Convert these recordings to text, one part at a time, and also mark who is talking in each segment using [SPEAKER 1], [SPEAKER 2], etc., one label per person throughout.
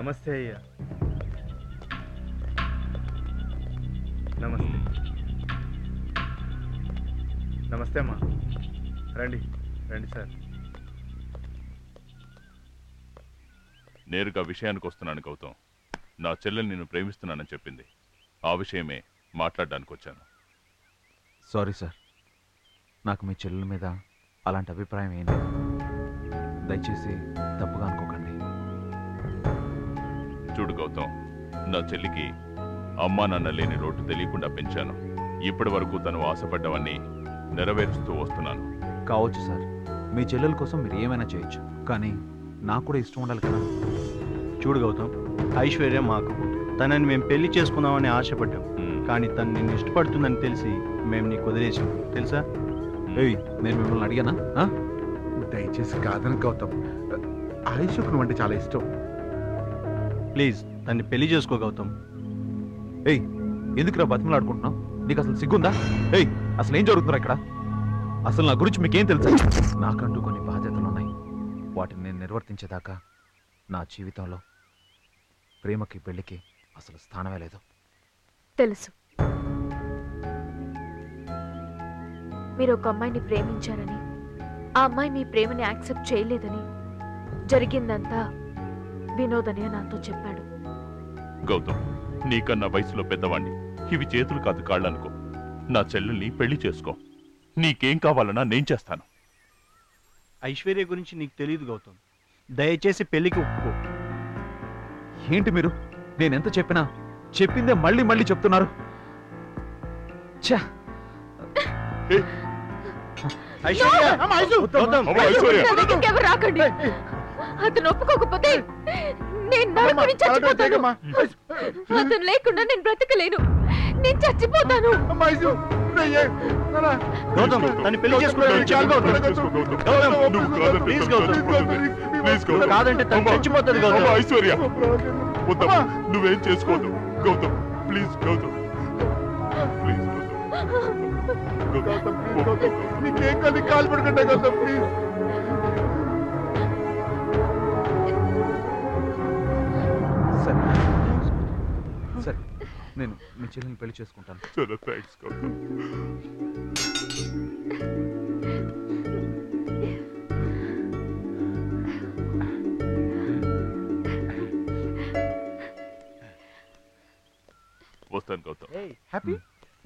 [SPEAKER 1] నమస్తే అయ్యా నమస్తే నమస్తే అమ్మా రండి రండి సార్
[SPEAKER 2] నేరుగా విషయానికి వస్తున్నాను గౌతమ్ నా చెల్లెలు నిన్ను ప్రేమిస్తున్నానని చెప్పింది ఆ విషయమే మాట్లాడడానికి వచ్చాను
[SPEAKER 3] సారీ సార్ నాకు మీ చెల్లెల మీద అలాంటి అభిప్రాయం ఏం లేదు దయచేసి తప్పుగా అనుకోకండి
[SPEAKER 2] చూడు గౌతమ్ నా చెల్లికి అమ్మా నాన్న లేని లోటు తెలియకుండా పెంచాను ఇప్పటి వరకు తను ఆశపడ్డవన్నీ నెరవేరుస్తూ వస్తున్నాను
[SPEAKER 3] కావచ్చు సార్ మీ చెల్లెల కోసం మీరు ఏమైనా చేయొచ్చు కానీ నాకు కూడా ఇష్టం ఉండాలి కదా
[SPEAKER 4] చూడు గౌతమ్ ఐశ్వర్య మాకు తనని మేము పెళ్లి చేసుకుందామని ఆశపడ్డాం
[SPEAKER 2] మ్మ్.
[SPEAKER 4] కానీ తను నిన్ను ఇష్టపడుతుందని తెలిసి మేము నీకు వదిలేసాం తెలుసా
[SPEAKER 3] ఏయ్ నేను మిమ్మల్ని అడిగానా ఆ?
[SPEAKER 5] దయచేసి కాదని గౌతమ్ ఆయుష్కు నువ్వు అంటే చాలా ఇష్టం
[SPEAKER 4] ప్లీజ్ తన్ని పెళ్లి చేసుకో గౌతమ్
[SPEAKER 3] ఏయ్ ఎందుకురా బతిమలాడుకుంటున్నావు నీకు అసలు సిగ్గుందా ఏయ్ అసలు ఏం జరుగుతుందా ఇక్కడ అసలు నా గురించి మీకేం తెలుసా నాకంటూ కొన్ని బాధ్యతలు ఉన్నాయి వాటిని నేను నిర్వర్తించేదాకా నా జీవితంలో ప్రేమకి పెళ్లికి అసలు స్థానమే లేదు
[SPEAKER 6] తెలుసు మీరు ఒక అమ్మాయిని ప్రేమించారని ఆ అమ్మాయి మీ ప్రేమని యాక్సెప్ట్ చేయలేదని జరిగిందంతా వినోదనే నాతో చెప్పాడు
[SPEAKER 2] గౌతమ్ నీకన్నా వయసులో పెద్దవాణ్ణి ఇవి చేతులు కాదు కాళ్ళనుకో నా చెల్లెల్ని పెళ్లి చేసుకో నీకేం కావాలన్నా నేను చేస్తాను
[SPEAKER 4] ఐశ్వర్య గురించి నీకు తెలియదు గౌతమ్ దయచేసి పెళ్లికి ఒప్పుకో
[SPEAKER 3] ఏంటి మీరు నేనెంత చెప్పినా చెప్పిందే మళ్ళీ మళ్ళీ చెప్తున్నారు ఛా
[SPEAKER 4] ఐశ్వర్య గౌతమ్
[SPEAKER 2] అమ్మా, ఐశ్వర్య.
[SPEAKER 6] నా దగ్గరికి ఎవరు రాకండి అతను ఒప్పుకోకపోతే నేను నరకుని చచ్చిపోతాను అతను లేకుండా నేను బ్రతకలేను నేను చచ్చిపోతాను
[SPEAKER 4] గౌతమ్ తను పెళ్లి చేసుకున్నాడు చాలు గౌతమ్ గౌతమ్
[SPEAKER 2] నువ్వు కాదంటే
[SPEAKER 4] ప్లీజ్
[SPEAKER 2] తను
[SPEAKER 4] గౌతమ్
[SPEAKER 2] చచ్చిపోతుంది. ప్లీజ్ గౌతమ్.
[SPEAKER 4] కాదంటే తను
[SPEAKER 2] అమ్మా.
[SPEAKER 4] చచ్చిపోతుంది
[SPEAKER 2] అమ్మా,
[SPEAKER 4] గౌతమ్
[SPEAKER 2] ఐశ్వర్య వద్దమ్మా. నువ్వేం చేసుకోవద్దు గౌతమ్ ప్లీజ్ గౌతమ్ ప్లీజ్ గౌతమ్ గౌతమ్
[SPEAKER 5] నీకేం కాదు కాలు పడుకుంటా గౌతమ్ ప్లీజ్
[SPEAKER 3] సరే సరే నేను మీ చెల్లిని పెళ్లి చేసుకుంటాను
[SPEAKER 2] చాలా థ్యాంక్స్ గౌతమ్ వస్తాను గౌతమ్
[SPEAKER 5] హ్యాపీ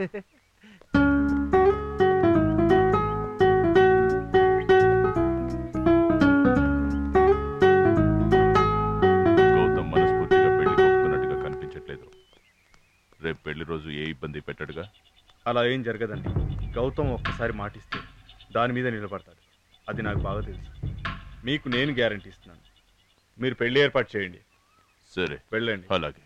[SPEAKER 2] గౌతమ్ మనస్ఫూర్తిగా పెళ్లి ఒప్పుకున్నట్టుగా కనిపించట్లేదు రేపు పెళ్లి రోజు ఏ ఇబ్బంది పెట్టడుగా
[SPEAKER 1] అలా ఏం జరగదండి గౌతమ్ ఒక్కసారి మాటిస్తే దాని మీద నిలబడతాడు అది నాకు బాగా తెలుసు మీకు నేను గ్యారంటీ ఇస్తున్నాను మీరు పెళ్లి ఏర్పాటు చేయండి
[SPEAKER 2] సరే
[SPEAKER 1] వెళ్ళండి
[SPEAKER 2] అలాగే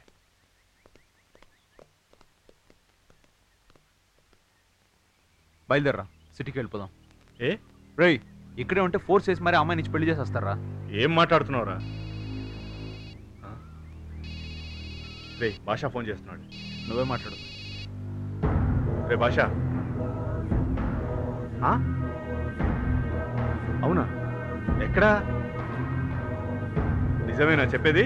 [SPEAKER 3] బయలుదేరరా సిటీకి వెళ్ళిపోదాం
[SPEAKER 1] ఏ
[SPEAKER 3] రేయ్ ఇక్కడే ఉంటే ఫోర్స్ చేసి మరి అమ్మాయి నుంచి పెళ్లి చేసేస్తారా
[SPEAKER 1] ఏం మాట్లాడుతున్నావురా ఆ? రే భాషా ఫోన్ చేస్తున్నాడు
[SPEAKER 3] నువ్వే మాట్లాడు
[SPEAKER 1] రే భాషా ఆ? అవునా ఎక్కడా నిజమేనా చెప్పేది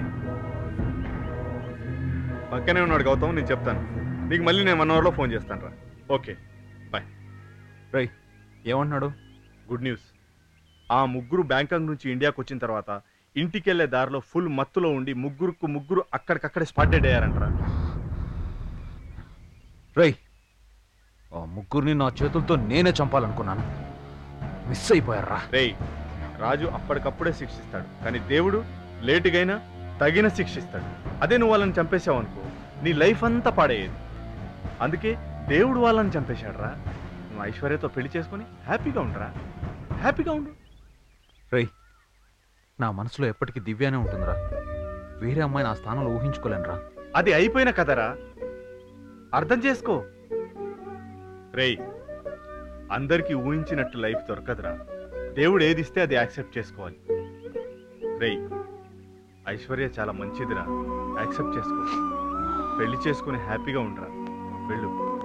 [SPEAKER 1] పక్కనే ఉన్నాడు గౌతమ్ నేను చెప్తాను నీకు మళ్ళీ నేను వన్ అవర్లో ఫోన్ చేస్తాను రా ఓకే బాయ్
[SPEAKER 3] రేయ్ ఏమంటున్నాడు
[SPEAKER 1] గుడ్ న్యూస్ ఆ ముగ్గురు బ్యాంకాక్ నుంచి ఇండియాకి వచ్చిన తర్వాత ఇంటికెళ్లే దారిలో ఫుల్ మత్తులో ఉండి ముగ్గురుకు ముగ్గురు అక్కడికక్కడే స్పాట్ డెడ్ అయ్యారంటరా
[SPEAKER 3] రేయ్ ఆ ముగ్గురిని నా చేతులతో నేనే చంపాలనుకున్నాను మిస్ అయిపోయారా
[SPEAKER 1] రేయ్ రాజు అప్పటికప్పుడే శిక్షిస్తాడు కానీ దేవుడు లేటుగైనా తగిన శిక్షిస్తాడు అదే నువ్వు వాళ్ళని చంపేశావు అనుకో నీ లైఫ్ అంతా పాడేయేది అందుకే దేవుడు వాళ్ళని చంపేశాడు రా నువ్వు ఐశ్వర్యతో పెళ్లి చేసుకొని హ్యాపీగా ఉండరా హ్యాపీగా ఉండు
[SPEAKER 3] రేయ్ నా మనసులో ఎప్పటికీ దివ్యానే ఉంటుందిరా వేరే అమ్మాయి నా స్థానంలో ఊహించుకోలేనురా
[SPEAKER 1] అది అయిపోయిన కదరా అర్థం చేసుకో రేయ్ అందరికీ ఊహించినట్టు లైఫ్ దొరకదురా దేవుడు ఏది ఇస్తే అది యాక్సెప్ట్ చేసుకోవాలి రేయ్ ఐశ్వర్య చాలా మంచిదిరా యాక్సెప్ట్ చేసుకో పెళ్లి చేసుకుని హ్యాపీగా ఉండరా వెళ్ళు